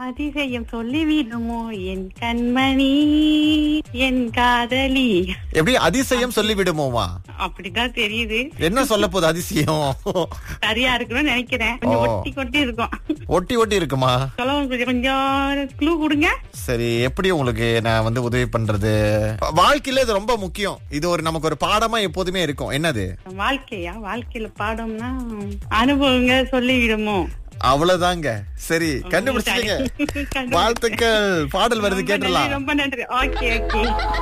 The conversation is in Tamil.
அதிசயம் சொல்லிவிடுமோ என் கண்மணி என் காதலி எப்படி அதிசயம் சொல்லி விடுமோமா அப்படிதான் தெரியுது என்ன சொல்ல போகுது அதிசயம் சரியா இருக்கணும்னு நினைக்கிறேன் கொஞ்சம் ஓ. ஒட்டி கொட்டி இருக்கும் ஒட்டி ஒட்டி இருக்குமா சொல்லுங்க கொஞ்சம் கொஞ்சம் க்ளூ கொடுங்க சரி எப்படி உங்களுக்கு நான் வந்து உதவி பண்றது வாழ்க்கையில இது ரொம்ப முக்கியம் இது ஒரு நமக்கு ஒரு பாடமா எப்போதுமே இருக்கும் என்னது வாழ்க்கையா வாழ்க்கையில பாடம்னா அனுபவங்க சொல்லிவிடுமோ அவ்வளவுதாங்க சரி கண்டுபிடிச்சிட்டீங்க கண்டுபிடிச்சிட்டேன். வாழ்த்துக்கள் பாடல் வருது ரொம்ப நன்றி, கேட்டுடலாம் ரொம்ப நன்றி ஓகே ஓகே